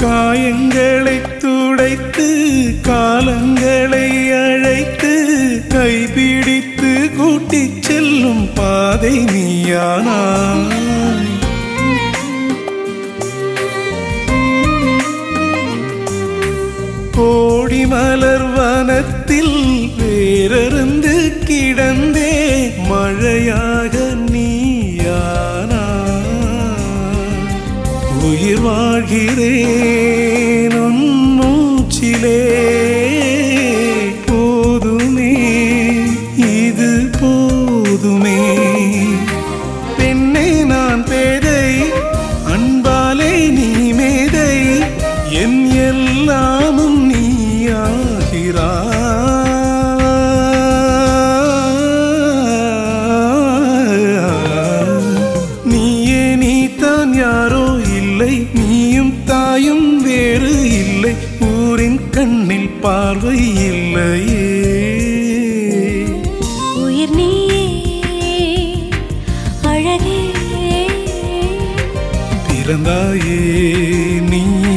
காயங்களை துடைத்து காலங்களை அழைத்து கைபிடித்து கூட்டிச் செல்லும் பாதை நீயானாய் கோடி மலர் வனத்தில் வேறருந்து கிடந்தே மழையாக நீயானா உயிர் வாழ்கிறேன் உன் மூச்சிலே போதுமே இது போதுமே பெண்ணே நான் பேதை அன்பாலே நீ மேதை என் எல்லாமும் நீயாகிறாய் நீயே நீதான் யாரோ இல்லை நீயும் தாயும் வேறு இல்லை ஊரின் கண்ணில் பார்வை இல்லையே உயிர் நீயே அழகே பிறந்தாயே நீ